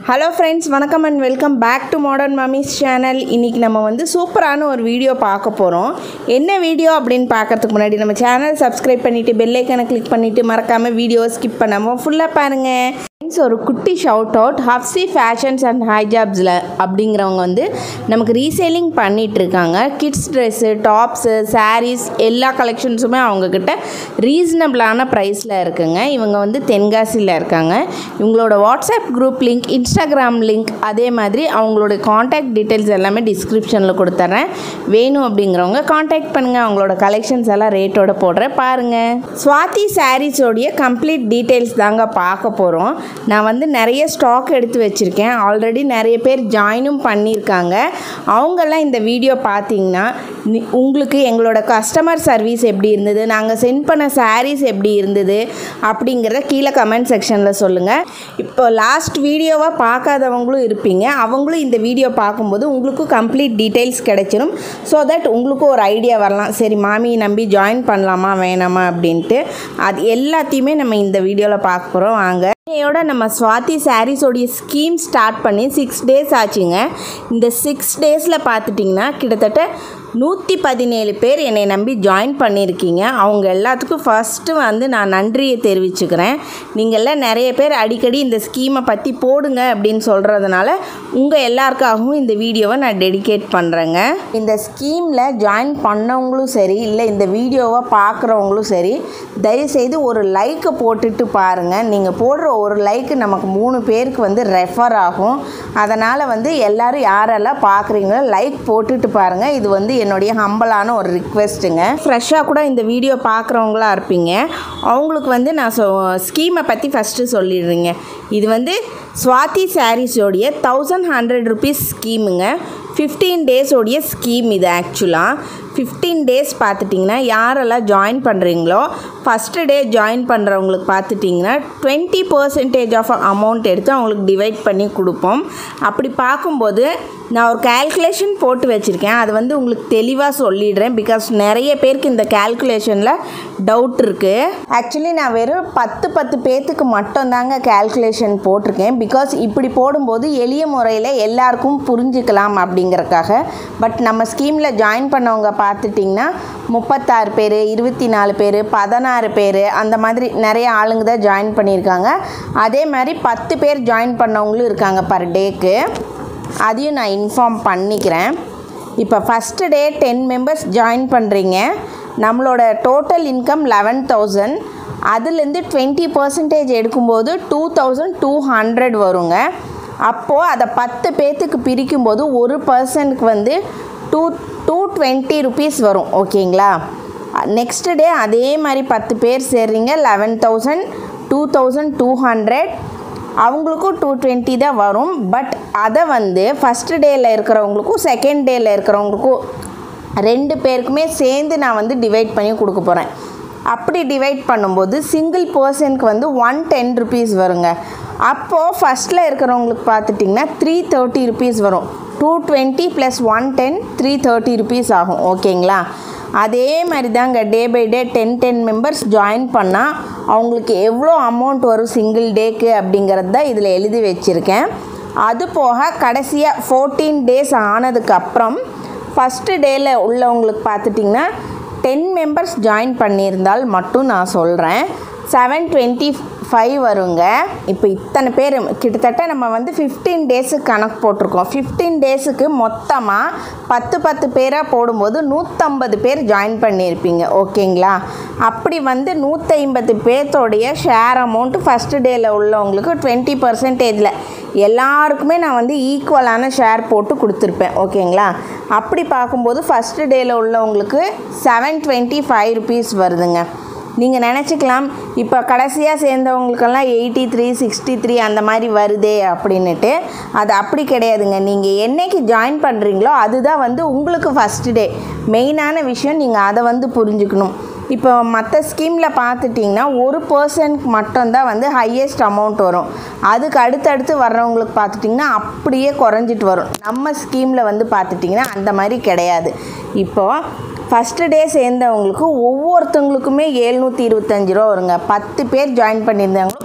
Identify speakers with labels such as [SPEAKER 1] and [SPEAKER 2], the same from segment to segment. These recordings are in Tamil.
[SPEAKER 1] ஹலோ ஃப்ரெண்ட்ஸ் வணக்கம் and welcome back to Modern Mummies channel இன்றைக்கி நம்ம வந்து சூப்பரான ஒரு வீடியோ பார்க்க போகிறோம் என்ன வீடியோ அப்படின்னு பார்க்கறதுக்கு முன்னாடி நம்ம சேனல் சப்ஸ்கிரைப் பண்ணிவிட்டு பெல்லைக்கனை கிளிக் பண்ணிவிட்டு மறக்காமல் வீடியோ ஸ்கிப் பண்ணாமல் ஃபுல்லாக பாருங்கள் ஃப்ரெண்ட்ஸ் ஒரு குட்டி ஷவுட் அவுட் ஹப்சி ஃபேஷன்ஸ் அண்ட் ஹைஜாப்ஸில் அப்படிங்கிறவங்க வந்து நமக்கு ரீசேலிங் பண்ணிகிட்டு இருக்காங்க கிட்ஸ் ட்ரெஸ்ஸு டாப்ஸு சாரீஸ் எல்லா கலெக்ஷன்ஸுமே அவங்கக்கிட்ட ரீசனபிளான ப்ரைஸில் இருக்குங்க இவங்க வந்து தென்காசியில் இருக்காங்க இவங்களோட WhatsApp group link Instagram link அதே மாதிரி அவங்களோட காண்டாக்ட் டீட்டெயில்ஸ் எல்லாமே டிஸ்கிரிப்ஷனில் கொடுத்துட்றேன் வேணும் அப்படிங்கிறவங்க காண்டாக்ட் பண்ணுங்கள் அவங்களோட கலெக்ஷன்ஸ் எல்லாம் ரேட்டோட போடுறேன் பாருங்கள் ஸ்வாதி சாரீஸோடைய கம்ப்ளீட் டீட்டெயில்ஸ் தாங்க பார்க்க போகிறோம் நான் வந்து நிறைய ஸ்டாக் எடுத்து வச்சுருக்கேன் ஆல்ரெடி நிறைய பேர் ஜாயினும் பண்ணியிருக்காங்க அவங்கெல்லாம் இந்த வீடியோ பார்த்தீங்கன்னா நி- உங்களுக்கு எங்களோட கஸ்டமர் சர்வீஸ் எப்படி இருந்தது நாங்கள் சென்ட் பண்ண சாரீஸ் எப்படி இருந்தது அப்படிங்கிறத கீழே கமெண்ட் செக்ஷனில் சொல்லுங்கள் இப்போ லாஸ்ட் வீடியோவாக பார்க்காதவங்களும் இருப்பீங்க அவங்களும் இந்த வீடியோ பார்க்கும்போது உங்களுக்கும் கம்ப்ளீட் டீட்டெயில்ஸ் கிடைச்சிரும் ஸோ தட் உங்களுக்கும் ஒரு ஐடியா வரலாம் சரி மாமி நம்பி ஜாயின் பண்ணலாமா வேணாமா அப்படின்ட்டு அது எல்லாத்தையுமே நம்ம இந்த வீடியோவில் பார்க்க போகிறோம் வாங்க இன்னையோட நம்ம ஸ்வாதி சாரீஸோடைய ஸ்கீம் ஸ்டார்ட் பண்ணி சிக்ஸ் டேஸ் ஆச்சுங்க இந்த சிக்ஸ் டேஸில் பார்த்துட்டிங்கன்னா கிட்டத்தட்ட நூற்றி பதினேழு பேர் என்னை நம்பி ஜாயின் பண்ணியிருக்கீங்க அவங்க எல்லாத்துக்கும் ஃபஸ்ட்டு வந்து நான் நன்றியை தெரிவிச்சுக்கிறேன் நீங்கள்லாம் நிறைய பேர் அடிக்கடி இந்த ஸ்கீமை பற்றி போடுங்க அப்படின்னு சொல்கிறதுனால உங்கள் எல்லாருக்காகவும் இந்த வீடியோவை நான் டெடிகேட் பண்ணுறேங்க இந்த ஸ்கீமில் ஜாயின் பண்ணவங்களும் சரி இல்லை இந்த வீடியோவை பார்க்குறவங்களும் சரி தயவுசெய்து ஒரு லைக்கை போட்டுட்டு பாருங்கள் நீங்கள் போடுற ஒரு லைக்கு நமக்கு மூணு பேருக்கு வந்து ரெஃபர் ஆகும் அதனால் வந்து எல்லாரும் யாரெல்லாம் பார்க்குறீங்களோ லைக் போட்டுட்டு பாருங்கள் இது வந்து என்னுடைய ஹம்பலான ஒரு ரிக்வெஸ்ட்டுங்க ஃப்ரெஷ்ஷாக கூட இந்த வீடியோ பார்க்குறவங்களா இருப்பீங்க அவங்களுக்கு வந்து நான் சொ ஸ்கீமை பற்றி ஃபஸ்ட்டு சொல்லிடுறேங்க இது வந்து ஸ்வாதி சாரீஸோடைய தௌசண்ட் ஹண்ட்ரட் ருபீஸ் ஸ்கீமுங்க ஃபிஃப்டீன் டேஸோடைய ஸ்கீம் இது ஆக்சுவலாக ஃபிஃப்டீன் டேஸ் பார்த்துட்டிங்கன்னா யாரெல்லாம் ஜாயின் பண்ணுறீங்களோ ஃபஸ்ட்டு டே ஜாயின் பண்ணுறவங்களுக்கு பார்த்துட்டிங்கன்னா டுவெண்ட்டி பர்சன்டேஜ் ஆஃப் அமௌண்ட் எடுத்து அவங்களுக்கு டிவைட் பண்ணி கொடுப்போம் அப்படி பார்க்கும்போது நான் ஒரு கால்குலேஷன் போட்டு வச்சுருக்கேன் அது வந்து உங்களுக்கு தெளிவாக சொல்லிடுறேன் பிகாஸ் நிறைய பேருக்கு இந்த கால்குலேஷனில் டவுட் இருக்குது ஆக்சுவலி நான் வெறும் பத்து பத்து பேர்த்துக்கு மட்டும்தாங்க கால்குலேஷன் போட்டிருக்கேன் பிகாஸ் இப்படி போடும்போது எளிய முறையில் எல்லாருக்கும் புரிஞ்சுக்கலாம் அப்படிங்கறக்காக பட் நம்ம ஸ்கீமில் ஜாயின் பண்ணவங்க பார்த்துட்டிங்கன்னா முப்பத்தாறு பேர் இருபத்தி நாலு பேர் பதினாறு பேர் அந்த மாதிரி நிறைய ஆளுங்க தான் ஜாயின் பண்ணியிருக்காங்க அதே மாதிரி பத்து பேர் ஜாயின் பண்ணவங்களும் இருக்காங்க பர் டேக்கு அதையும் நான் இன்ஃபார்ம் பண்ணிக்கிறேன் இப்போ first day ten members join பண்ணுறீங்க நம்மளோட டோட்டல் இன்கம் லெவன் தௌசண்ட் அதுலேருந்து டுவெண்ட்டி பர்சன்டேஜ் எடுக்கும்போது டூ தௌசண்ட் டூ ஹண்ட்ரட் வருங்க அப்போது அதை பத்து பேர்த்துக்கு பிரிக்கும்போது ஒரு பர்சனுக்கு வந்து டூ டூ டுவெண்ட்டி ருபீஸ் வரும் ஓகேங்களா நெக்ஸ்ட் டே அதே மாதிரி பத்து பேர் சேர்றீங்க eleven thousand two thousand two hundred அவங்களுக்கும் டூ டுவெண்ட்டி தான் வரும் பட் அதை வந்து ஃபஸ்ட்டு டேயில் இருக்கிறவங்களுக்கும் செகண்ட் டேயில் இருக்கிறவங்களுக்கும் ரெண்டு பேருக்குமே சேர்ந்து நான் வந்து டிவைட் பண்ணி கொடுக்க போகிறேன் அப்படி டிவைட் பண்ணும்போது சிங்கிள் பர்சனுக்கு வந்து ஒன் டென் ருபீஸ் வருங்க அப்போது ஃபஸ்ட்டில் இருக்கிறவங்களுக்கு பார்த்துட்டிங்கன்னா த்ரீ தேர்ட்டி ருபீஸ் வரும் two twenty plus one ten three thirty rupees ஆகும் ஓகேங்களா அதே மாதிரி தாங்க day by day ten ten members join பண்ணால் அவங்களுக்கு எவ்வளோ அமௌண்ட் வரும் சிங்கிள் டேக்கு அப்படிங்கிறது தான் இதில் எழுதி வச்சுருக்கேன் அது போக கடைசியாக ஃபோர்டீன் டேஸ் ஆனதுக்கப்புறம் ஃபஸ்ட்டு டேயில் உள்ளவங்களுக்கு பார்த்துட்டிங்கன்னா டென் மெம்பர்ஸ் ஜாயின் பண்ணியிருந்தால் மட்டும் நான் சொல்கிறேன் செவன் டுவெண்ட்டி ஃபைவ் வருங்க இப்போ இத்தனை பேர் கிட்டத்தட்ட நம்ம வந்து ஃபிஃப்டீன் டேஸுக்கு கணக்கு போட்டிருக்கோம் ஃபிஃப்டீன் டேஸுக்கு மொத்தமாக பத்து பத்து பேராக போடும்போது நூற்றம்பது பேர் ஜாயின் பண்ணியிருப்பீங்க ஓகேங்களா அப்படி வந்து நூற்றி பேர்த்தோடைய ஷேர் அமௌண்ட்டு ஃபஸ்ட்டு டேயில் உள்ளவங்களுக்கு டுவெண்ட்டி பர்சன்டேஜில் எல்லாருக்குமே நான் வந்து ஈக்குவலான ஷேர் போட்டு கொடுத்துருப்பேன் ஓகேங்களா அப்படி பார்க்கும்போது ஃபஸ்ட்டு டேயில் உள்ளவங்களுக்கு செவன் டுவெண்ட்டி ஃபைவ் ருபீஸ் வருதுங்க நீங்கள் நினச்சிக்கலாம் இப்போ கடைசியாக சேர்ந்தவங்களுக்கெல்லாம் எயிட்டி த்ரீ சிக்ஸ்டி த்ரீ அந்த மாதிரி வருதே அப்படின்னுட்டு அது அப்படி கிடையாதுங்க நீங்கள் என்னைக்கு ஜாயின் பண்ணுறீங்களோ அதுதான் வந்து உங்களுக்கு ஃபஸ்ட்டு டே மெயினான விஷயம் நீங்கள் அதை வந்து புரிஞ்சுக்கணும் இப்போ மற்ற ஸ்கீமில் பார்த்துட்டிங்கன்னா ஒரு பர்சனுக்கு மட்டும்தான் வந்து ஹையஸ்ட் அமௌண்ட் வரும் அதுக்கு அடுத்தடுத்து வர்றவங்களுக்கு பார்த்துட்டிங்கன்னா அப்படியே குறைஞ்சிட்டு வரும் நம்ம ஸ்கீமில் வந்து பார்த்துட்டிங்கன்னா அந்த மாதிரி கிடையாது இப்போது ஃபஸ்ட்டு டே சேர்ந்தவங்களுக்கு ஒவ்வொருத்தவங்களுக்குமே ஏழ்நூற்றி இருபத்தஞ்சி ரூபா வருங்க பத்து பேர் ஜாயின் பண்ணியிருந்தாங்களும்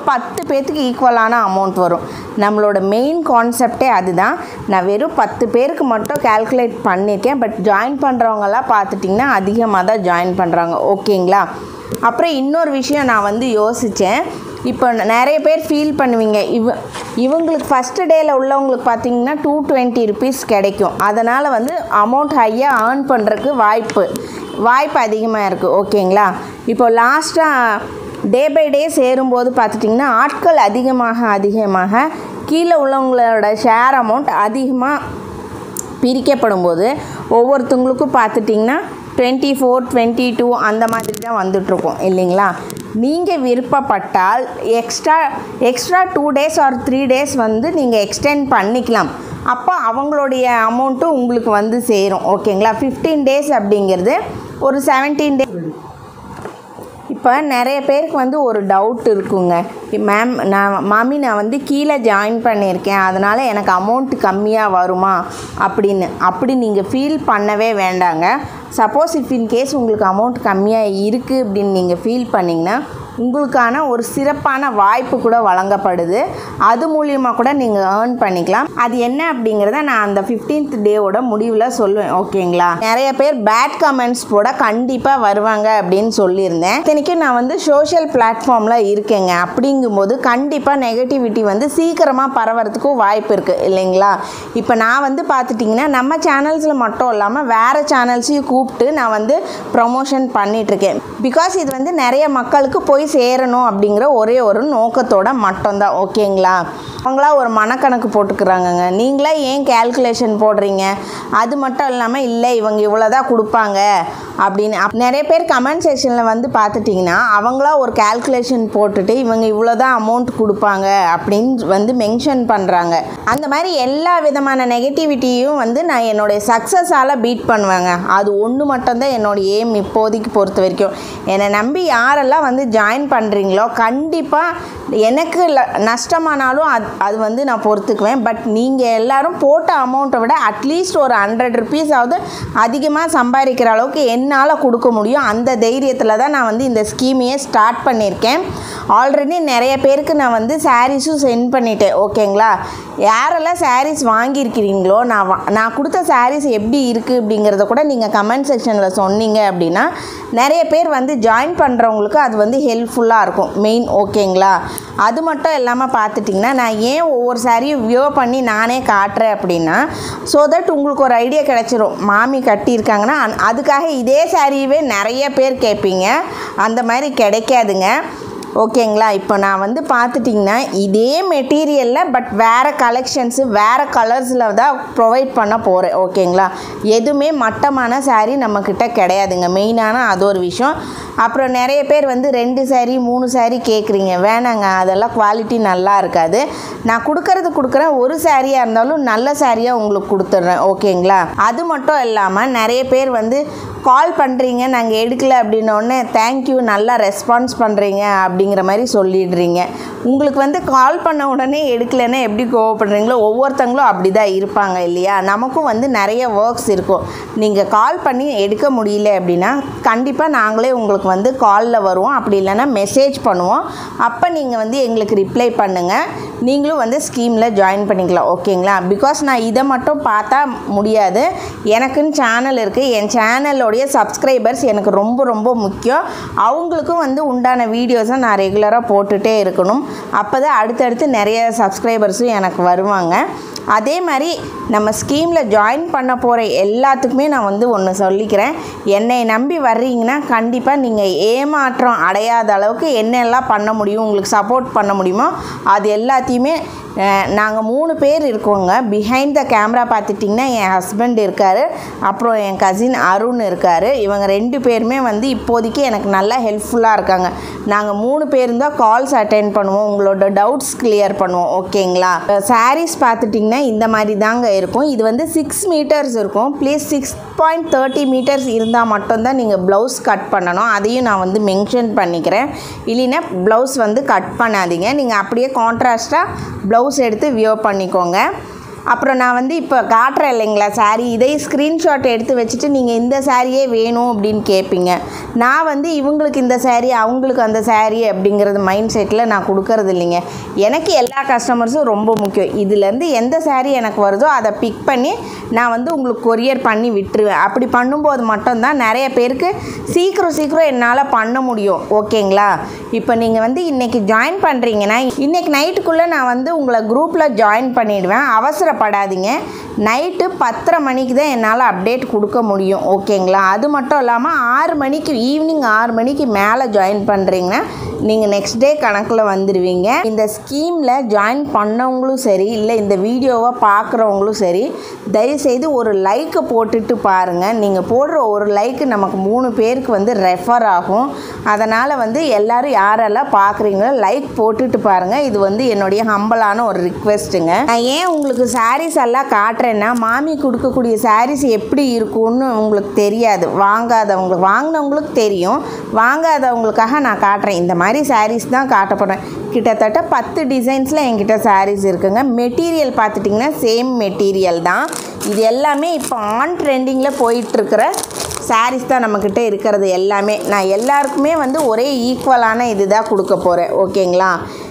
[SPEAKER 1] பத்து பேர்த்துக்கு ஈக்குவலான அமௌண்ட் வரும் நம்மளோட மெயின் கான்செப்டே அதுதான் நான் வெறும் பத்து பேருக்கு மட்டும் கால்குலேட் பண்ணியிருக்கேன் பட் ஜாயின் பண்ணுறவங்கலாம் பார்த்துட்டிங்கன்னா அதிகமாக தான் ஜாயின் பண்ணுறாங்க ஓகேங்களா அப்புறம் இன்னொரு விஷயம் நான் வந்து யோசித்தேன் இப்போ நிறைய பேர் ஃபீல் பண்ணுவீங்க இவ இவங்களுக்கு ஃபஸ்ட்டு டேயில் உள்ளவங்களுக்கு பார்த்தீங்கன்னா டூ டுவெண்ட்டி ருபீஸ் கிடைக்கும் அதனால் வந்து அமௌண்ட் ஹையாக ஏர்ன் பண்ணுறதுக்கு வாய்ப்பு வாய்ப்பு அதிகமாக இருக்குது ஓகேங்களா இப்போ லாஸ்ட்டாக டே பை டே சேரும்போது பார்த்துட்டிங்கன்னா ஆட்கள் அதிகமாக அதிகமாக கீழே உள்ளவங்களோட ஷேர் அமௌண்ட் அதிகமாக பிரிக்கப்படும் போது ஒவ்வொருத்தவங்களுக்கும் பார்த்துட்டிங்கன்னா டுவெண்ட்டி ஃபோர் டுவெண்ட்டி டூ அந்த மாதிரி தான் வந்துட்ருக்கோம் இல்லைங்களா நீங்கள் விருப்பப்பட்டால் extra extra two days or three days வந்து நீங்கள் எக்ஸ்டெண்ட் பண்ணிக்கலாம் அப்போ அவங்களுடைய அமௌண்ட்டும் உங்களுக்கு வந்து சேரும் ஓகேங்களா ஃபிஃப்டீன் டேஸ் அப்படிங்கிறது ஒரு செவன்டீன் டே இப்போ நிறைய பேருக்கு வந்து ஒரு டவுட் இருக்குங்க மேம் நான் மாமி நான் வந்து கீழே ஜாயின் பண்ணியிருக்கேன் அதனால் எனக்கு அமௌண்ட் கம்மியாக வருமா அப்படின்னு அப்படி நீங்கள் ஃபீல் பண்ணவே வேண்டாங்க சப்போஸ் இஃப் இன் கேஸ் உங்களுக்கு அமௌண்ட் கம்மியாக இருக்குது அப்படின்னு நீங்கள் ஃபீல் பண்ணிங்கன்னா உங்களுக்கான ஒரு சிறப்பான வாய்ப்பு கூட வழங்கப்படுது அது மூலியமாக கூட நீங்கள் ஏர்ன் பண்ணிக்கலாம் அது என்ன அப்படிங்கிறத நான் அந்த ஃபிஃப்டீன்த் டேவோட முடிவில் சொல்லுவேன் ஓகேங்களா நிறைய பேர் பேட் கமெண்ட்ஸ் போட கண்டிப்பாக வருவாங்க அப்படின்னு சொல்லியிருந்தேன் இத்தனைக்கும் நான் வந்து சோஷியல் பிளாட்ஃபார்மில் இருக்கேங்க அப்படிங்கும்போது கண்டிப்பாக நெகட்டிவிட்டி வந்து சீக்கிரமாக பரவறதுக்கும் வாய்ப்பு இருக்குது இல்லைங்களா இப்போ நான் வந்து பார்த்துட்டிங்கன்னா நம்ம சேனல்ஸில் மட்டும் இல்லாமல் வேறு சேனல்ஸையும் கூப்பிட்டு நான் வந்து ப்ரொமோஷன் பண்ணிகிட்ருக்கேன் பிகாஸ் இது வந்து நிறைய மக்களுக்கு போய் சேரணும் அப்படிங்கிற ஒரே ஒரு நோக்கத்தோட மட்டும்தான் ஓகேங்களா அவங்களா ஒரு மனக்கணக்கு போட்டுக்கிறாங்கங்க நீங்களா ஏன் கேல்குலேஷன் போடுறீங்க அது மட்டும் இல்லாமல் இல்லை இவங்க இவ்வளோ தான் கொடுப்பாங்க அப்படின்னு அப்- நிறைய பேர் கமெண்ட் செக்ஷனில் வந்து பார்த்துட்டிங்கன்னா அவங்களா ஒரு கேல்குலேஷன் போட்டுட்டு இவங்க இவ்வளோ தான் அமௌண்ட் கொடுப்பாங்க அப்படின்னு வந்து மென்ஷன் பண்ணுறாங்க அந்த மாதிரி எல்லா விதமான நெகட்டிவிட்டியும் வந்து நான் என்னுடைய சக்ஸஸால் பீட் பண்ணுவேங்க அது ஒன்று மட்டும்தான் என்னோட ஏம் இப்போதைக்கு பொறுத்த வரைக்கும் என்னை நம்பி யாரெல்லாம் வந்து ஜாயின் பண்ணுறீங்களோ கண்டிப்பாக எனக்கு ல- நஷ்டமானாலும் அது அது வந்து நான் பொறுத்துக்குவேன் பட் நீங்கள் எல்லாரும் போட்ட அமௌண்ட்டை விட அட்லீஸ்ட் ஒரு ஹண்ட்ரட் ருபீஸாவது அதிகமாக சம்பாதிக்கிற அளவுக்கு என்னால் கொடுக்க முடியும் அந்த தைரியத்தில் தான் நான் வந்து இந்த ஸ்கீமையே ஸ்டார்ட் பண்ணியிருக்கேன் ஆல்ரெடி நிறைய பேருக்கு நான் வந்து சாரீஸும் சென்ட் பண்ணிட்டேன் ஓகேங்களா யாரெல்லாம் சாரீஸ் வாங்கியிருக்கிறீங்களோ நான் வா- நான் கொடுத்த சாரீஸ் எப்படி இருக்குது அப்படிங்கிறத கூட நீங்கள் கமெண்ட் செக்ஷனில் சொன்னீங்க அப்படின்னா நிறைய பேர் வந்து ஜாயின் பண்ணுறவங்களுக்கு அது வந்து ஹெல்ப்ஃபுல்லாக இருக்கும் மெயின் ஓகேங்களா அது மட்டும் இல்லாமல் பார்த்துட்டிங்கன்னா நான் ஏன் ஒவ்வொரு சாரியும் வியோ பண்ணி நானே காட்டுறேன் அப்படின்னா ஸோ தட் உங்களுக்கு ஒரு ஐடியா கிடச்சிரும் மாமி கட்டியிருக்காங்கன்னா அந்- அதுக்காக இதே சாரியவே நிறைய பேர் கேட்பீங்க அந்த மாதிரி கிடைக்காதுங்க ஓகேங்களா இப்போ நான் வந்து பார்த்துட்டிங்கன்னா இதே மெட்டீரியலில் பட் வேறு கலெக்ஷன்ஸு வேறு கலர்ஸில் தான் ப்ரொவைட் பண்ண போகிறேன் ஓகேங்களா எதுவுமே மட்டமான saree நம்மக்கிட்ட கிடையாதுங்க மெயினான அது ஒரு விஷயம் அப்புறம் நிறைய பேர் வந்து ரெண்டு saree மூணு saree கேட்குறீங்க வேணாங்க அதெல்லாம் குவாலிட்டி நல்லா இருக்காது நான் கொடுக்கறது கொடுக்குறேன் ஒரு சாரியாக இருந்தாலும் நல்ல சாரியாக உங்களுக்கு கொடுத்துட்றேன் ஓகேங்களா அது மட்டும் இல்லாமல் நிறைய பேர் வந்து கால் பண்ணுறீங்க நாங்கள் எடுக்கல அப்படின்னோடனே தேங்க்யூ நல்லா ரெஸ்பான்ஸ் பண்ணுறீங்க அப்படிங்கிற மாதிரி சொல்லிடுறீங்க உங்களுக்கு வந்து கால் பண்ண உடனே எடுக்கலைன்னா எப்படி கோவப்படுறீங்களோ ஒவ்வொருத்தங்களும் அப்படி தான் இருப்பாங்க இல்லையா நமக்கும் வந்து நிறைய ஒர்க்ஸ் இருக்கும் நீங்கள் கால் பண்ணி எடுக்க முடியல அப்படின்னா கண்டிப்பாக நாங்களே உங்களுக்கு வந்து காலில் வருவோம் அப்படி இல்லைன்னா மெசேஜ் பண்ணுவோம் அப்போ நீங்கள் வந்து எங்களுக்கு ரிப்ளை பண்ணுங்கள் நீங்களும் வந்து ஸ்கீமில் ஜாயின் பண்ணிக்கலாம் ஓகேங்களா பிகாஸ் நான் இதை மட்டும் பார்த்தா முடியாது எனக்குன்னு சேனல் இருக்குது என் சேனலோடைய சப்ஸ்கிரைபர்ஸ் எனக்கு ரொம்ப ரொம்ப முக்கியம் அவங்களுக்கும் வந்து உண்டான வீடியோஸை நான் ரெகுலராக போட்டுகிட்டே இருக்கணும் அப்போ தான் அடுத்தடுத்து நிறைய சப்ஸ்கிரைபர்ஸும் எனக்கு வருவாங்க அதே மாதிரி நம்ம ஸ்கீமில் ஜாயின் பண்ண போகிற எல்லாத்துக்குமே நான் வந்து ஒன்று சொல்லிக்கிறேன் என்னை நம்பி வர்றீங்கன்னா கண்டிப்பாக நீங்கள் ஏமாற்றம் அடையாத அளவுக்கு என்னெல்லாம் பண்ண முடியும் உங்களுக்கு சப்போர்ட் பண்ண முடியுமோ அது எல்லாத்தையுமே நாங்கள் மூணு பேர் இருக்கோங்க பிஹைண்ட் த கேமரா பார்த்துட்டிங்கன்னா என் ஹஸ்பண்ட் இருக்கார் அப்புறம் என் கசின் அருண் இருக்கார் இவங்க ரெண்டு பேருமே வந்து இப்போதைக்கு எனக்கு நல்லா ஹெல்ப்ஃபுல்லாக இருக்காங்க நாங்கள் மூணு பேரும் தான் கால்ஸ் அட்டென்ட் பண்ணுவோம் உங்களோட டவுட்ஸ் கிளியர் பண்ணுவோம் ஓகேங்களா சாரீஸ் பார்த்துட்டிங்கன்னா இந்த மாதிரி தாங்க இருக்கும் இது வந்து சிக்ஸ் மீட்டர்ஸ் இருக்கும் please six point thirty meters இருந்தால் மட்டும்தான் நீங்கள் ப்ளவுஸ் கட் பண்ணணும் அதையும் நான் வந்து மென்ஷன் பண்ணிக்கிறேன் இல்லைன்னா ப்ளவுஸ் வந்து கட் பண்ணாதீங்க நீங்கள் அப்படியே கான்ட்ராஸ்ட்டாக ப்ளவுஸ் எடுத்து வியோ பண்ணிக்கோங்க அப்புறம் நான் வந்து இப்போ காட்டுறேன் இல்லைங்களா சாரீ இதை ஸ்க்ரீன்ஷாட் எடுத்து வச்சுட்டு நீங்கள் இந்த சாரியே வேணும் அப்படின்னு கேட்பீங்க நான் வந்து இவங்களுக்கு இந்த சாரீ அவங்களுக்கு அந்த சாரீ அப்படிங்கிறது மைண்ட் செட்டில் நான் கொடுக்கறது இல்லைங்க எனக்கு எல்லா கஸ்டமர்ஸும் ரொம்ப முக்கியம் இதுலேருந்து எந்த சாரீ எனக்கு வருதோ அதை பிக் பண்ணி நான் வந்து உங்களுக்கு கொரியர் பண்ணி விட்டுருவேன் அப்படி பண்ணும்போது மட்டும்தான் நிறைய பேருக்கு சீக்கிரம் சீக்கிரம் என்னால் பண்ண முடியும் ஓகேங்களா இப்போ நீங்கள் வந்து இன்றைக்கி ஜாயின் பண்ணுறீங்கன்னா இன்றைக்கி நைட்டுக்குள்ளே நான் வந்து உங்களை குரூப்பில் ஜாயின் பண்ணிடுவேன் அவசரப்படாதீங்க நைட்டு பத்தரை மணிக்கு தான் என்னால் அப்டேட் கொடுக்க முடியும் ஓகேங்களா அது மட்டும் இல்லாமல் ஆறு மணிக்கு ஈவினிங் ஆறு மணிக்கு மேலே ஜாயின் பண்ணுறீங்கன்னா நீங்கள் நெக்ஸ்ட் டே கணக்கில் வந்துடுவீங்க இந்த ஸ்கீமில் ஜாயின் பண்ணவங்களும் சரி இல்லை இந்த வீடியோவை பார்க்குறவங்களும் சரி தயவுசெய்து ஒரு லைக்கை போட்டுட்டு பாருங்கள் நீங்கள் போடுற ஒரு லைக்கு நமக்கு மூணு பேருக்கு வந்து ரெஃபர் ஆகும் அதனால் வந்து எல்லோரும் யாரெல்லாம் பார்க்குறீங்களோ லைக் போட்டுட்டு பாருங்கள் இது வந்து என்னுடைய ஹம்பலான ஒரு ரிக்வெஸ்ட்டுங்க நான் ஏன் உங்களுக்கு சாரீஸ் எல்லாம் காட்டுறேன்னா மாமி கொடுக்கக்கூடிய சாரீஸ் எப்படி இருக்கும்னு உங்களுக்கு தெரியாது வாங்காதவங்களுக்கு வாங்கினவங்களுக்கு தெரியும் வாங்காதவங்களுக்காக நான் காட்டுறேன் இந்த மாதிரி சாரீஸ் தான் காட்டப்படுறேன் கிட்டத்தட்ட பத்து டிசைன்ஸில் என்கிட்ட சாரீஸ் இருக்குங்க மெட்டீரியல் பார்த்துட்டிங்கன்னா சேம் மெட்டீரியல் தான் இது எல்லாமே இப்போ ஆன் ட்ரெண்டிங்கில் போயிட்டுருக்கிற சாரீஸ் தான் நம்மக்கிட்ட இருக்கிறது எல்லாமே நான் எல்லாருக்குமே வந்து ஒரே ஈக்குவலான இது தான் கொடுக்க போகிறேன் ஓகேங்களா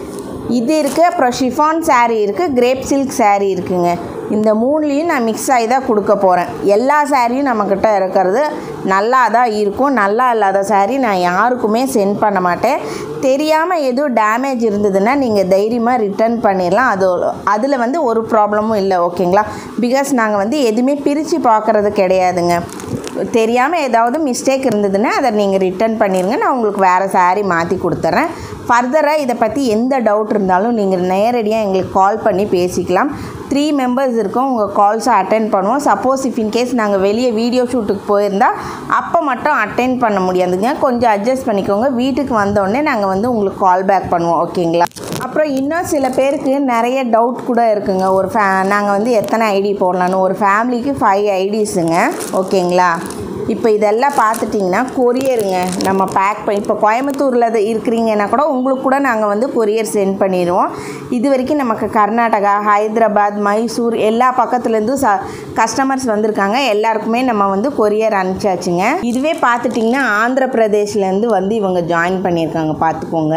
[SPEAKER 1] இது இருக்குது அப்புறம் ஷிஃபான் saree இருக்குது கிரேப் சில்க் saree இருக்குங்க இந்த மூணுலேயும் நான் மிக்ஸ் ஆகி தான் கொடுக்க போகிறேன் எல்லா சாரியும் நம்மக்கிட்ட இருக்கிறது நல்லா தான் இருக்கும் நல்லா இல்லாத saree நான் யாருக்குமே சென்ட் பண்ண மாட்டேன் தெரியாமல் எதுவும் டேமேஜ் இருந்ததுன்னா நீங்கள் தைரியமாக ரிட்டர்ன் பண்ணிடலாம் அது அதில் வந்து ஒரு ப்ராப்ளமும் இல்லை ஓகேங்களா பிகாஸ் நாங்கள் வந்து எதுவுமே பிரித்து பார்க்குறது கிடையாதுங்க தெரியாமல் ஏதாவது மிஸ்டேக் இருந்ததுன்னா அதை நீங்கள் ரிட்டர்ன் பண்ணிடுங்க நான் உங்களுக்கு வேறு saree மாற்றி கொடுத்துட்றேன் ஃபர்தராக இதை பற்றி எந்த டவுட் இருந்தாலும் நீங்கள் நேரடியாக எங்களுக்கு கால் பண்ணி பேசிக்கலாம் த்ரீ மெம்பர்ஸ் இருக்கோம் உங்கள் கால்ஸை அட்டென்ட் பண்ணுவோம் சப்போஸ் இஃப் இன்கேஸ் நாங்கள் வெளியே வீடியோ ஷூட்டுக்கு போயிருந்தால் அப்போ மட்டும் அட்டென்ட் பண்ண முடியாதுங்க கொஞ்சம் அட்ஜஸ்ட் பண்ணிக்கோங்க வீட்டுக்கு வந்தோடனே நாங்கள் வந்து உங்களுக்கு கால் பேக் பண்ணுவோம் ஓகேங்களா அப்புறம் இன்னும் சில பேருக்கு நிறைய டவுட் கூட இருக்குங்க ஒரு ஃபே நாங்கள் வந்து எத்தனை ஐடி போடலான்னு ஒரு ஃபேமிலிக்கு ஃபைவ் ஐடிஸுங்க ஓகேங்களா இப்போ இதெல்லாம் பார்த்துட்டிங்கன்னா கொரியருங்க நம்ம பேக் பண்ணி இப்போ கோயம்புத்தூரில் இது இருக்கிறீங்கன்னா கூட உங்களுக்கு கூட நாங்கள் வந்து கொரியர் சென்ட் பண்ணிடுவோம் இது வரைக்கும் நமக்கு கர்நாடகா ஹைதராபாத் மைசூர் எல்லா பக்கத்துலேருந்தும் ச கஸ்டமர்ஸ் வந்திருக்காங்க எல்லாருக்குமே நம்ம வந்து கொரியர் அனுப்பிச்சாச்சுங்க இதுவே பார்த்துட்டிங்கன்னா ஆந்திர பிரதேஷ்லேருந்து வந்து இவங்க ஜாயின் பண்ணியிருக்காங்க பார்த்துக்கோங்க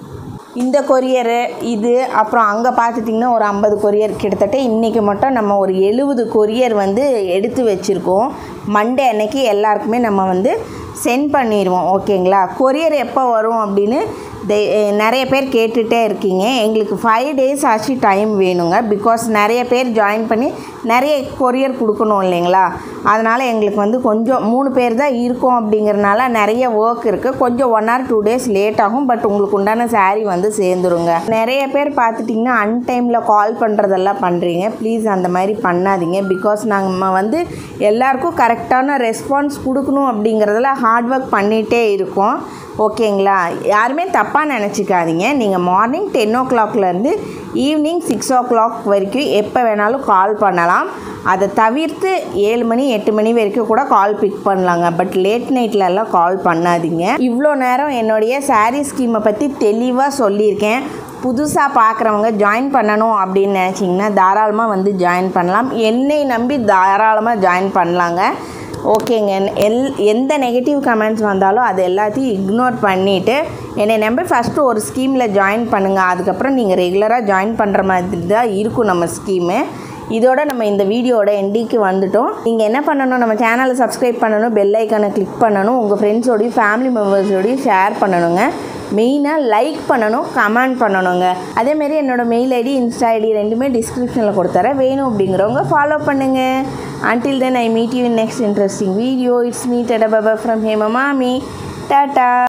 [SPEAKER 1] இந்த கொரியரு இது அப்புறம் அங்கே பார்த்துட்டிங்கன்னா ஒரு ஐம்பது கொரியர் கிட்டத்தட்ட இன்றைக்கி மட்டும் நம்ம ஒரு எழுபது கொரியர் வந்து எடுத்து வச்சுருக்கோம் மண்டே அன்னைக்கு எல்லாருக்குமே நம்ம வந்து சென்ட் பண்ணிடுவோம் ஓகேங்களா கொரியர் எப்போ வரும் அப்படின்னு தே- நிறைய பேர் கேட்டுகிட்டே இருக்கீங்க எங்களுக்கு ஃபைவ் டேஸ் ஆச்சு டைம் வேணுங்க பிகாஸ் நிறைய பேர் ஜாயின் பண்ணி நிறைய கொரியர் கொடுக்கணும் இல்லைங்களா அதனால் எங்களுக்கு வந்து கொஞ்சம் மூணு பேர் தான் இருக்கோம் அப்படிங்கிறனால நிறைய ஒர்க் இருக்குது கொஞ்சம் one or two days late ஆகும் பட் உங்களுக்கு உண்டான saree வந்து சேர்ந்துருங்க நிறைய பேர் பார்த்துட்டிங்கன்னா அன்டைமில் கால் பண்ணுறதெல்லாம் பண்ணுறீங்க ப்ளீஸ் அந்த மாதிரி பண்ணாதீங்க பிகாஸ் நாங்கள் வந்து எல்லாருக்கும் கரெக்டான ரெஸ்பான்ஸ் கொடுக்கணும் அப்படிங்கிறதுல ஹார்ட் ஒர்க் பண்ணிகிட்டே இருக்கோம் ஓகேங்களா யாருமே தப்பாக நினச்சிக்காதீங்க நீங்கள் மார்னிங் டென் ஓ கிளாக்லேருந்து ஈவினிங் சிக்ஸ் ஓ கிளாக் வரைக்கும் எப்போ வேணாலும் கால் பண்ணலாம் அதை தவிர்த்து ஏழு மணி எட்டு மணி வரைக்கும் கூட கால் பிக் பண்ணலாங்க பட் லேட் நைட்லலாம் கால் பண்ணாதீங்க இவ்வளோ நேரம் என்னுடைய saree ஸ்கீமை பற்றி தெளிவாக சொல்லியிருக்கேன் புதுசாக பார்க்குறவங்க ஜாயின் பண்ணணும் அப்படின்னு நினச்சிங்கன்னா தாராளமாக வந்து ஜாயின் பண்ணலாம் என்னை நம்பி தாராளமாக ஜாயின் பண்ணலாங்க ஓகேங்க எல் எந்த நெகட்டிவ் கமெண்ட்ஸ் வந்தாலும் அது எல்லாத்தையும் இக்னோர் பண்ணிவிட்டு என்னை நம்பி ஃபஸ்ட்டு ஒரு ஸ்கீமில் ஜாயின் பண்ணுங்கள் அதுக்கப்புறம் நீங்கள் ரெகுலராக ஜாயின் பண்ணுற மாதிரி தான் இருக்கும் நம்ம ஸ்கீமு இதோட நம்ம இந்த வீடியோட எண்டிக்கு வந்துட்டோம் நீங்கள் என்ன பண்ணணும் நம்ம சேனலை சப்ஸ்கிரைப் பண்ணணும் பெல் ஐக்கானை கிளிக் பண்ணணும் உங்கள் ஃப்ரெண்ட்ஸோடையும் ஃபேமிலி மெம்பர்ஸோடையும் ஷேர் பண்ணணுங்க மெயினாக லைக் பண்ணணும் கமெண்ட் பண்ணணுங்க அதேமாரி என்னோட மெயில் ஐடி இன்ஸ்டா ஐடி ரெண்டுமே டிஸ்கிரிப்ஷனில் கொடுத்துறேன் வேணும் அப்படிங்கிறவங்க ஃபாலோ பண்ணுங்கள் until then I meet you in next interesting video it's meet அட பபா ஃப்ரம் ஹேமா மாமி டாட்டா